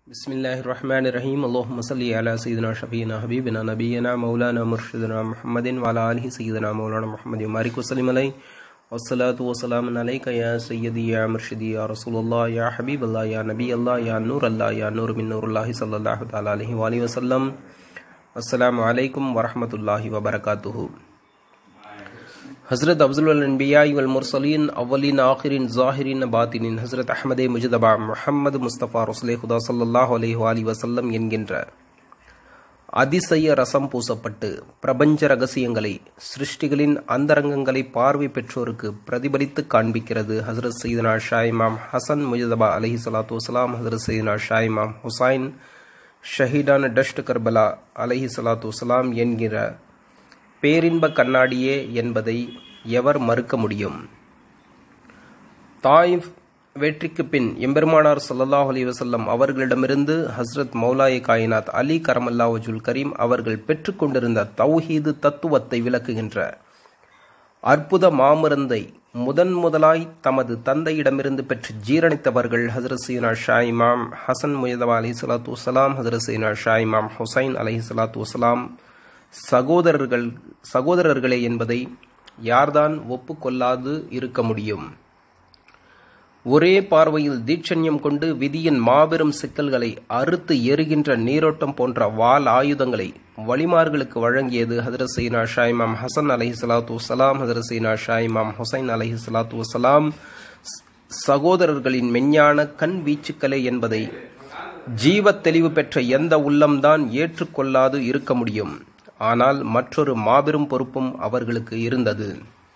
بسم الله الرحمن الرحيم اللهم صل على سيدنا شفينا حبيبنا نبينا مولانا مرشدنا محمد وعلى آله سيدنا مولانا محمد وبارك وسلم عليه والصلاة والسلام عليك يا سيدي يا مرشدي يا رسول الله يا حبيب الله يا نبي الله يا نور الله يا نور من نور الله صلى الله تعالى عليه وآله وسلم السلام عليكم ورحمة الله وبركاته हज़रत अफजलबिया वलमरसलिन अवलिन आखिरिन ज़ाहिरिन बातिனின் ஹசரத் அஹமதே முஜதபா முஹம்மது முஸ்தபா ரசுலே குதா சல்லாஹ் அலி வசல்லம் என்கின்ற அதிசய ரசம் பூசப்பட்டு பிரபஞ்ச ரகசியங்களை சிருஷ்டிகளின் அந்தரங்கங்களை பார்வை பெற்றோருக்கு பிரதிபலித்து காண்பிக்கிறது ஹசரத் சைதனா ஷாயிமாம் ஹசன் முஜதபா அலஹி சலாத்து வலாம் ஹசரத் சைதனா ஷாயிமாம் ஹுசைன் ஷஹீடான டஸ்ட் கர்பலா அலஹி சலாத்து வலாம் என்கிற பேரின்ப கண்ணாடியே என்பதை எவர் மறுக்க முடியும் தாயிஃப் வெற்றிக்கு பின் எம்பெருமானார் சல்லாஹ் அலி வசல்லம் அவர்களிடமிருந்து ஹஸ்ரத் மௌலாய் காயினாத் அலி கரமல்லா வஜுல் கரீம் அவர்கள் பெற்றுக்கொண்டிருந்த தௌஹீது தத்துவத்தை விளக்குகின்ற அற்புத மாமருந்தை முதன் முதலாய் தமது தந்தையிடமிருந்து பெற்று ஜீரணித்தவர்கள் ஹசரத் சீனா ஷா இமாம் ஹசன் முயதவா அலி சலாத்து வலாம் ஹசரத் சீனா ஷா இமாம் ஹுசைன் அலஹி சலாத்து வலாம் சகோதரர்கள் சகோதரர்களே என்பதை யார்தான் ஒப்புக்கொள்ளாது இருக்க முடியும் ஒரே பார்வையில் தீட்சண்யம் கொண்டு விதியின் மாபெரும் சிக்கல்களை அறுத்து எறுகின்ற நீரோட்டம் போன்ற வால் ஆயுதங்களை வழிமார்களுக்கு வழங்கியது ஹதரத் சைனா ஷாயிமாம் ஹசன் அலஹி சலாத்து வலாம் ஹதரத் சைனா ஷாயிமாம் ஹுசைன் அலஹி சலாத்து வலாம் சகோதரர்களின் மெஞ்ஞான கண் வீச்சுக்களே என்பதை ஜீவ தெளிவு பெற்ற எந்த உள்ளம்தான் ஏற்றுக்கொள்ளாது இருக்க முடியும் ஆனால் மற்றொரு மாபெரும் பொறுப்பும் அவர்களுக்கு இருந்தது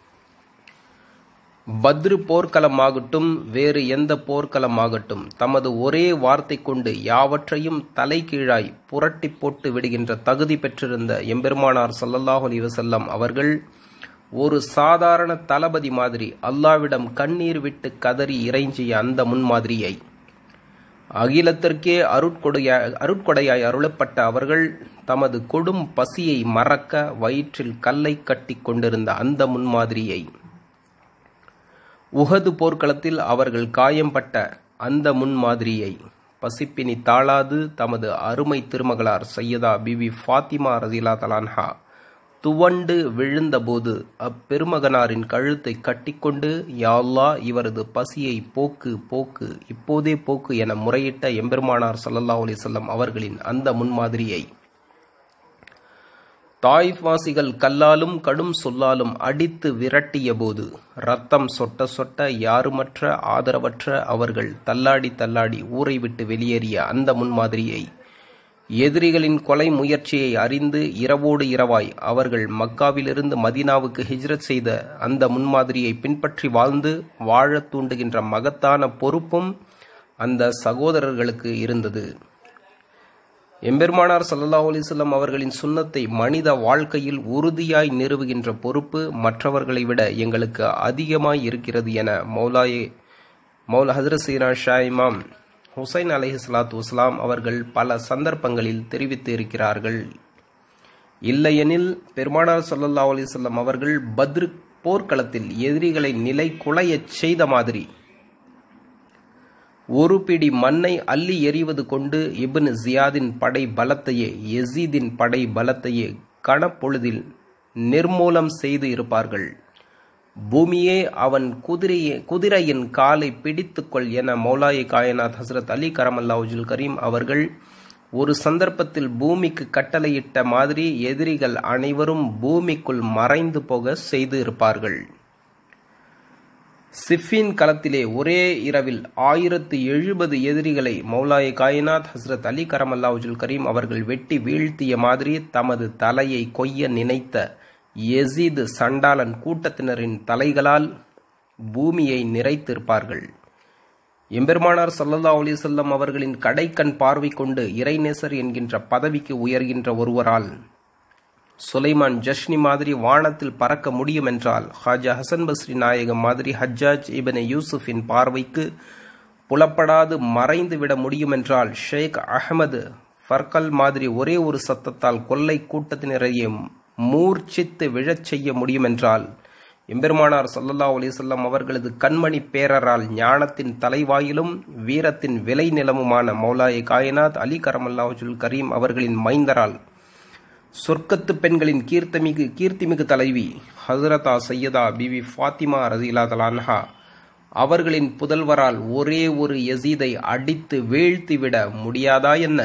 பத்ரு போர்க்களமாகட்டும் வேறு எந்த போர்க்களமாகட்டும் தமது ஒரே வார்த்தை கொண்டு யாவற்றையும் தலைகீழாய் புரட்டி போட்டு விடுகின்ற தகுதி பெற்றிருந்த எம்பெருமானார் சல்லல்லாஹ் அலி வசல்லம் அவர்கள் ஒரு சாதாரண தளபதி மாதிரி அல்லாவிடம் கண்ணீர் விட்டு கதறி இறைஞ்சிய அந்த முன்மாதிரியை அகிலத்திற்கே அருட்கொடையாய் அருட்கொடையாய் அருளப்பட்ட அவர்கள் தமது கொடும் பசியை மறக்க வயிற்றில் கல்லை கட்டி கொண்டிருந்த அந்த முன்மாதிரியை உகது போர்க்களத்தில் அவர்கள் காயம்பட்ட அந்த முன்மாதிரியை பசிப்பினி தாளாது தமது அருமை திருமகளார் சையதா பிபி ஃபாத்திமா ரசிலா தலான்ஹா துவண்டு விழுந்தபோது அப்பெருமகனாரின் கழுத்தை கட்டிக்கொண்டு யாழ்லா இவரது பசியை போக்கு போக்கு இப்போதே போக்கு என முறையிட்ட எம்பெருமானார் சல்லல்லா அலிசல்லம் அவர்களின் அந்த முன்மாதிரியை தாய்ஃப் வாசிகள் கல்லாலும் கடும் சொல்லாலும் அடித்து விரட்டிய போது ரத்தம் சொட்ட சொட்ட யாருமற்ற ஆதரவற்ற அவர்கள் தள்ளாடி தள்ளாடி ஊரை விட்டு வெளியேறிய அந்த முன்மாதிரியை எதிரிகளின் கொலை முயற்சியை அறிந்து இரவோடு இரவாய் அவர்கள் மக்காவிலிருந்து மதீனாவுக்கு ஹிஜ்ரத் செய்த அந்த முன்மாதிரியை பின்பற்றி வாழ்ந்து வாழத் தூண்டுகின்ற மகத்தான பொறுப்பும் அந்த சகோதரர்களுக்கு இருந்தது எம்பெருமானார் சல்லா அலிசல்லாம் அவர்களின் சுண்ணத்தை மனித வாழ்க்கையில் உறுதியாய் நிறுவுகின்ற பொறுப்பு மற்றவர்களை விட எங்களுக்கு அதிகமாய் இருக்கிறது என மௌலாயே மௌல ஹசரத் சீனா ஷா இமாம் ஹுசைன் அலஹி சலாத்து வஸ்லாம் அவர்கள் பல சந்தர்ப்பங்களில் தெரிவித்து இருக்கிறார்கள் இல்லையெனில் பெருமானார் சல்லல்லா அலிசல்லாம் அவர்கள் பத்ரு போர்க்களத்தில் எதிரிகளை நிலை குலையச் செய்த மாதிரி ஒரு பிடி மண்ணை அள்ளி எறிவது கொண்டு இபின் ஜியாதின் படை பலத்தையே எசீதின் படை பலத்தையே கணப்பொழுதில் நிர்மூலம் செய்து இருப்பார்கள் பூமியே அவன் குதிரையை குதிரையின் காலை பிடித்துக்கொள் என மௌலாயி காயநாத் ஹசரத் அலி கரமல்லாவுஜுல் கரீம் அவர்கள் ஒரு சந்தர்ப்பத்தில் பூமிக்கு கட்டளையிட்ட மாதிரி எதிரிகள் அனைவரும் பூமிக்குள் மறைந்து போக செய்து இருப்பார்கள் சிஃபின் களத்திலே ஒரே இரவில் ஆயிரத்து எழுபது எதிரிகளை மௌலாய் காயினாத் ஹஸ்ரத் அலி கரமல்லாவுஜுல் கரீம் அவர்கள் வெட்டி வீழ்த்திய மாதிரி தமது தலையை கொய்ய நினைத்த எசீது சண்டாளன் கூட்டத்தினரின் தலைகளால் பூமியை நிறைத்திருப்பார்கள் எம்பெருமானார் சல்லல்லா அலிசல்லம் அவர்களின் கடைக்கண் பார்வை கொண்டு இறைநேசர் என்கின்ற பதவிக்கு உயர்கின்ற ஒருவரால் சுலைமான் ஜஷ்னி மாதிரி வானத்தில் பறக்க முடியும் என்றால் ஹாஜா ஹசன் பஸ்ரி நாயகம் மாதிரி ஹஜ்ஜாஜ் இபனே யூசுஃபின் பார்வைக்கு புலப்படாது மறைந்து விட முடியும் என்றால் ஷேக் அகமது ஃபர்கல் மாதிரி ஒரே ஒரு சத்தத்தால் கொள்ளை கூட்டத்தினரையே மூர்ச்சித்து விழச் செய்ய முடியும் என்றால் எம்பெருமானார் சல்லல்லா அலிசல்லாம் அவர்களது கண்மணி பேரரால் ஞானத்தின் தலைவாயிலும் வீரத்தின் விலை நிலமுமான மௌலாய காயனாத் அலி கரமல்லாவுல் கரீம் அவர்களின் மைந்தரால் சொர்க்கத்து பெண்களின் கீர்த்தமிகு கீர்த்திமிகு தலைவி ஹசரதா சையதா பிவி ஃபாத்திமா ரசீலா தலான்ஹா அவர்களின் புதல்வரால் ஒரே ஒரு யசீதை அடித்து வீழ்த்திவிட முடியாதா என்ன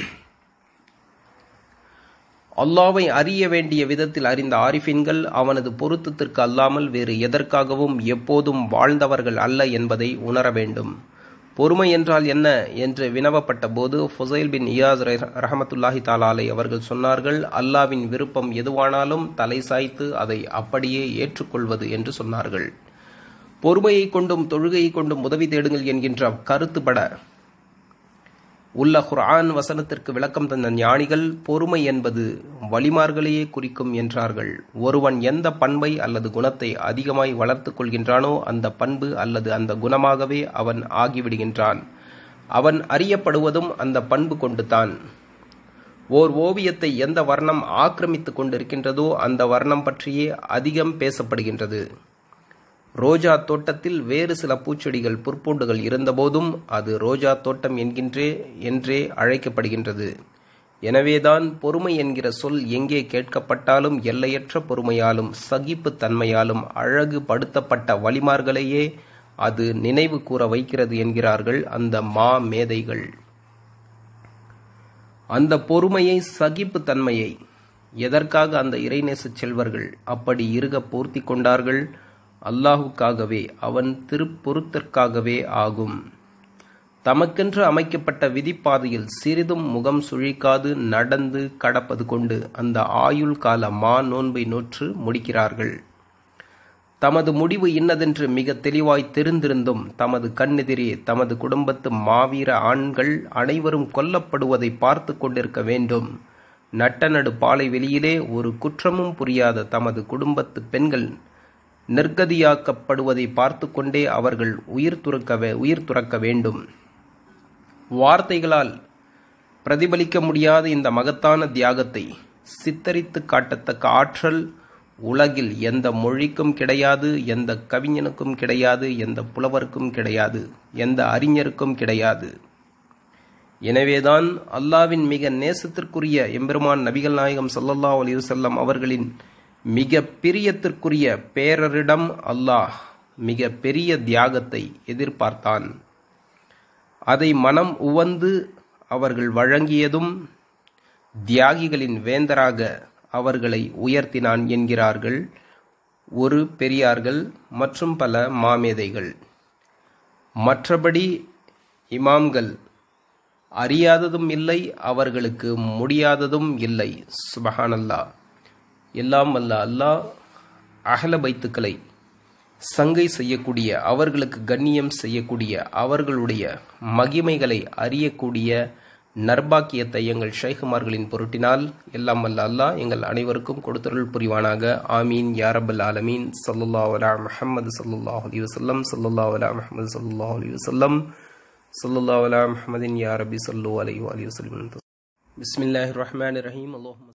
அல்லாவை அறிய வேண்டிய விதத்தில் அறிந்த ஆரிஃபின்கள் அவனது பொருத்தத்திற்கு அல்லாமல் வேறு எதற்காகவும் எப்போதும் வாழ்ந்தவர்கள் அல்ல என்பதை உணர வேண்டும் பொறுமை என்றால் என்ன என்று வினவப்பட்ட போது ஃபுசைல் பின் இயாஸ் ரஹமத்துல்லாஹி தாலாலை அவர்கள் சொன்னார்கள் அல்லாவின் விருப்பம் எதுவானாலும் தலை சாய்த்து அதை அப்படியே ஏற்றுக்கொள்வது என்று சொன்னார்கள் பொறுமையை கொண்டும் தொழுகையை கொண்டும் உதவி தேடுங்கள் என்கின்ற கருத்துப்பட உள்ள குர்ஆன் வசனத்திற்கு விளக்கம் தந்த ஞானிகள் பொறுமை என்பது வழிமார்களையே குறிக்கும் என்றார்கள் ஒருவன் எந்த பண்பை அல்லது குணத்தை அதிகமாய் வளர்த்து கொள்கின்றானோ அந்த பண்பு அல்லது அந்த குணமாகவே அவன் ஆகிவிடுகின்றான் அவன் அறியப்படுவதும் அந்த பண்பு கொண்டுதான் ஓர் ஓவியத்தை எந்த வர்ணம் ஆக்கிரமித்துக் கொண்டிருக்கின்றதோ அந்த வர்ணம் பற்றியே அதிகம் பேசப்படுகின்றது ரோஜா தோட்டத்தில் வேறு சில பூச்செடிகள் புற்பூண்டுகள் இருந்தபோதும் அது ரோஜா தோட்டம் என்கின்றே என்றே அழைக்கப்படுகின்றது எனவேதான் பொறுமை என்கிற சொல் எங்கே கேட்கப்பட்டாலும் எல்லையற்ற பொறுமையாலும் சகிப்பு தன்மையாலும் அழகு படுத்தப்பட்ட வழிமார்களையே அது நினைவு கூற வைக்கிறது என்கிறார்கள் அந்த மா மேதைகள் அந்த பொறுமையை சகிப்பு தன்மையை எதற்காக அந்த இறைநேச செல்வர்கள் அப்படி இருக பூர்த்தி கொண்டார்கள் அல்லாஹுக்காகவே அவன் திருப்பொருத்திற்காகவே ஆகும் தமக்கென்று அமைக்கப்பட்ட விதிப்பாதையில் சிறிதும் முகம் சுழிக்காது நடந்து கடப்பது கொண்டு அந்த ஆயுள் கால மா நோன்பை நோற்று முடிக்கிறார்கள் தமது முடிவு இன்னதென்று மிக தெளிவாய் தெரிந்திருந்தும் தமது கண்ணெதிரே தமது குடும்பத்து மாவீர ஆண்கள் அனைவரும் கொல்லப்படுவதை பார்த்து கொண்டிருக்க வேண்டும் நட்ட நடு பாலை வெளியிலே ஒரு குற்றமும் புரியாத தமது குடும்பத்து பெண்கள் நிர்கதியாக்கப்படுவதை பார்த்து கொண்டே அவர்கள் உயிர் துறக்க உயிர் துறக்க வேண்டும் வார்த்தைகளால் பிரதிபலிக்க முடியாத இந்த மகத்தான தியாகத்தை சித்தரித்து காட்டத்தக்க ஆற்றல் உலகில் எந்த மொழிக்கும் கிடையாது எந்த கவிஞனுக்கும் கிடையாது எந்த புலவருக்கும் கிடையாது எந்த அறிஞருக்கும் கிடையாது எனவேதான் அல்லாவின் மிக நேசத்திற்குரிய எம்பெருமான் நபிகள் நாயகம் சல்லல்லா அலிவசல்லம் அவர்களின் மிக பிரியத்திற்குரிய பேரரிடம் அல்லாஹ் மிக பெரிய தியாகத்தை எதிர்பார்த்தான் அதை மனம் உவந்து அவர்கள் வழங்கியதும் தியாகிகளின் வேந்தராக அவர்களை உயர்த்தினான் என்கிறார்கள் ஒரு பெரியார்கள் மற்றும் பல மாமேதைகள் மற்றபடி இமாம்கள் அறியாததும் இல்லை அவர்களுக்கு முடியாததும் இல்லை சுபஹானல்லா எல்லாம் அல்ல அல்லாஹ் அகல பைத்துக்களை சங்கை செய்யக்கூடிய அவர்களுக்கு கண்ணியம் செய்யக்கூடிய அவர்களுடைய மகிமைகளை அறியக்கூடிய நர்பாக்கியத்தை எங்கள் ஷைகுமார்களின் பொருட்டினால் எல்லாம் அல்ல அல்லாஹ் எங்கள் அனைவருக்கும் கொடுத்தருள் புரிவானாக ஆமீன் யாரபல் ஆலமீன் சல்லுல்லா அலா முஹம்மது சல்லுல்லாஹ் அலி வசல்லம் சல்லுல்லா அலா முஹம்மது சல்லுல்லாஹ் அலி வசல்லம் சல்லுல்லா அலா முஹம்மதின் யா ரபி சல்லு அலி அலி வசல்லம் பிஸ்மில்லாஹிர் ரஹ்மானிர் ரஹீம் அல்லாஹ்